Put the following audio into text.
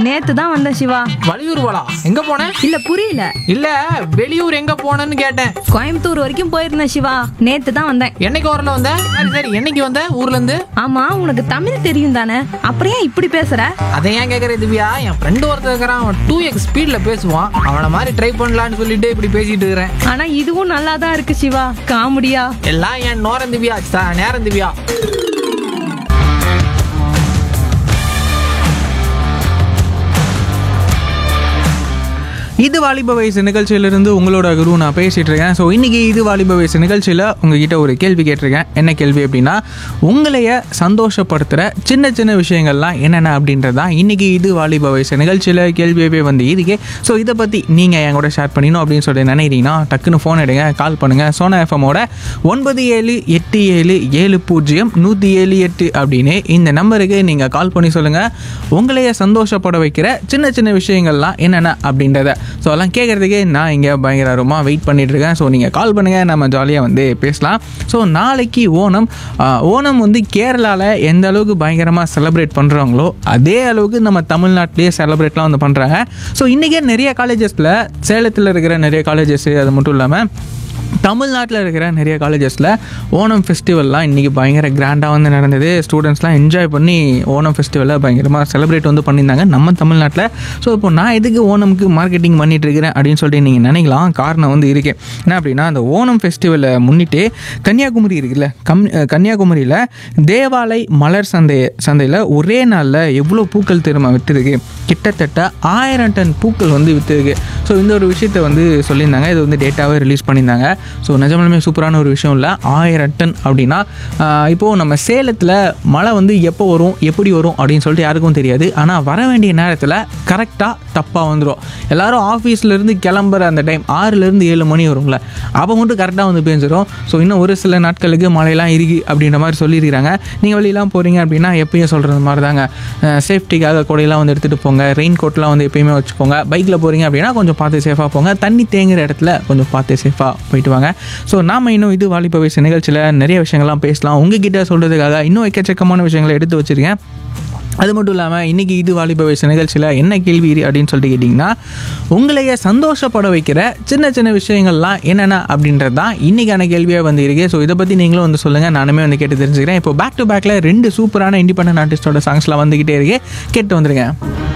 நேத்து தான் வந்தேன் சிவா வலியூர் போலா எங்க போன இல்ல புரியல இல்ல வெளியூர் எங்க போனேன்னு கேட்டேன் கோயம்புத்தூர் வரைக்கும் போயிருந்தேன் சிவா நேத்து தான் வந்தேன் என்னைக்கு வரல வந்த சரி சரி என்னைக்கு வந்த ஊர்ல இருந்து ஆமா உனக்கு தமிழ் தெரியும் தானே அப்புறம் ஏன் இப்படி பேசுற அதை ஏன் கேக்குற திவ்யா என் ஃப்ரெண்டு ஒருத்தர் இருக்கிறான் அவன் டூ எக்ஸ் ஸ்பீட்ல பேசுவான் அவனை மாதிரி ட்ரை பண்ணலான்னு சொல்லிட்டு இப்படி பேசிட்டு இருக்கிறேன் ஆனா இதுவும் நல்லா தான் இருக்கு சிவா காமெடியா எல்லாம் என் நோரம் திவ்யா ச- நேரம் திவ்யா இது வாலிப வயசு நிகழ்ச்சியிலிருந்து உங்களோட குரு நான் பேசிட்டு இருக்கேன் ஸோ இன்னைக்கு இது வாலிப வயசு நிகழ்ச்சியில் உங்ககிட்ட ஒரு கேள்வி கேட்டிருக்கேன் என்ன கேள்வி அப்படின்னா உங்களைய சந்தோஷப்படுத்துகிற சின்ன சின்ன விஷயங்கள்லாம் என்னென்ன அப்படின்றது தான் இன்னைக்கு இது வாலிப வயசு நிகழ்ச்சியில் கேள்வியவே வந்து இதுக்கே ஸோ இதை பற்றி நீங்கள் என் கூட ஷேர் பண்ணிக்கணும் அப்படின்னு சொல்லி நினைக்கிறீங்கன்னா டக்குன்னு ஃபோன் எடுங்க கால் பண்ணுங்கள் சோனா எஃப்எம்மோட ஒன்பது ஏழு எட்டு ஏழு ஏழு பூஜ்ஜியம் நூற்றி ஏழு எட்டு அப்படின்னு இந்த நம்பருக்கு நீங்கள் கால் பண்ணி சொல்லுங்கள் உங்களைய சந்தோஷப்பட வைக்கிற சின்ன சின்ன விஷயங்கள்லாம் என்னென்ன அப்படின்றத ஸோ அதெல்லாம் கேட்குறதுக்கே நான் இங்கே பயங்கரமாக வெயிட் பண்ணிட்டு இருக்கேன் ஸோ நீங்கள் கால் பண்ணுங்கள் நம்ம ஜாலியாக வந்து பேசலாம் ஸோ நாளைக்கு ஓணம் ஆஹ், ஓணம் வந்து கேரளாவில் எந்த அளவுக்கு பயங்கரமாக செலிப்ரேட் பண்ணுறாங்களோ அதே அளவுக்கு நம்ம தமிழ்நாட்டிலேயே செலிப்ரேட்லாம் வந்து பண்ணுறாங்க ஸோ இன்றைக்கே நிறைய காலேஜஸில் சேலத்தில் இருக்கிற நிறைய காலேஜஸ் அது மட்டும் இல்லாமல் தமிழ்நாட்டில் இருக்கிற நிறைய காலேஜஸில் ஓணம் ஃபெஸ்டிவல்லாம் இன்றைக்கி பயங்கர கிராண்டாக வந்து நடந்தது ஸ்டூடெண்ட்ஸ்லாம் என்ஜாய் பண்ணி ஓணம் ஃபெஸ்டிவலை பயங்கரமாக செலிப்ரேட் வந்து பண்ணியிருந்தாங்க நம்ம தமிழ்நாட்டில் ஸோ இப்போ நான் எதுக்கு ஓணம்க்கு மார்க்கெட்டிங் பண்ணிட்டு இருக்கிறேன் அப்படின்னு சொல்லிட்டு நீங்கள் நினைக்கலாம் காரணம் வந்து இருக்கு என்ன அப்படின்னா அந்த ஓணம் ஃபெஸ்டிவலை முன்னிட்டு கன்னியாகுமரி இருக்குல்ல கம் கன்னியாகுமரியில் தேவாலை மலர் சந்தை சந்தையில் ஒரே நாளில் எவ்வளோ பூக்கள் திரும்ப விற்றுருக்கு கிட்டத்தட்ட ஆயிரம் டன் பூக்கள் வந்து விற்றுருக்கு ஸோ இந்த ஒரு விஷயத்தை வந்து சொல்லியிருந்தாங்க இது வந்து டேட்டாவே ரிலீஸ் பண்ணியிருந்தாங்க ஸோ நிஜமாலுமே சூப்பரான ஒரு விஷயம் இல்லை ஆயிரம் டன் அப்படின்னா ஆஹ் இப்போது நம்ம சேலத்தில் மழை வந்து எப்போ வரும் எப்படி வரும் அப்படின்னு சொல்லிட்டு யாருக்கும் தெரியாது ஆனால் வர வேண்டிய நேரத்தில் கரெக்டாக தப்பாக வந்துடும் எல்லாரும் ஆஃபீஸ்லேருந்து கிளம்புற அந்த டைம் ஆறுலேருந்து ஏழு மணி வரும்ல அப்போ மட்டும் கரெக்டாக வந்து பேஞ்சிடும் ஸோ இன்னும் ஒரு சில நாட்களுக்கு மழையெல்லாம் இருக்கு அப்படின்ற மாதிரி சொல்லியிருக்கிறாங்க நீங்கள் வெளியெல்லாம் போகிறீங்க அப்படின்னா எப்பயும் சொல்கிறது மாதிரி தாங்க சேஃப்டிக்காக கொடையெல்லாம் வந்து எடுத்துகிட்டு போங்க ரெயின் கோட்லாம் வந்து எப்பயுமே வச்சுக்கோங்க பைக்கில் போகிறீங்க அப்படின்னா கொஞ்சம் பார்த்து சேஃபாக போங்க தண்ணி தேங்குற இடத்துல கொஞ்சம் பார்த்து சேஃபாக போயிட்டு வாங்க ஸோ நாம இன்னும் இது வாலிப வயசு நிகழ்ச்சியில் நிறைய விஷயங்கள்லாம் பேசலாம் உங்ககிட்ட சொல்கிறதுக்காக இன்னும் எக்கச்சக்கமான விஷயங்களை எடுத்து வச்சுருக்கேன் அது மட்டும் இல்லாமல் இன்றைக்கி இது வாலிப வயசு நிகழ்ச்சியில் என்ன கேள்வி அப்படின்னு சொல்லிட்டு கேட்டிங்கன்னா உங்களைய சந்தோஷப்பட வைக்கிற சின்ன சின்ன விஷயங்கள்லாம் என்னென்ன அப்படின்றது தான் இன்றைக்கான கேள்வியாக வந்து இருக்கு ஸோ இதை பற்றி நீங்களும் வந்து சொல்லுங்கள் நானுமே வந்து கேட்டு தெரிஞ்சுக்கிறேன் இப்போ பேக் டு பேக்கில் ரெண்டு சூப்பரான இண்டிபெண்டன்ட் ஆர்டிஸ்டோட சாங்ஸ்லாம் வந்துக்கிட்டே இருக்கு கேட்டு வந்துருங்க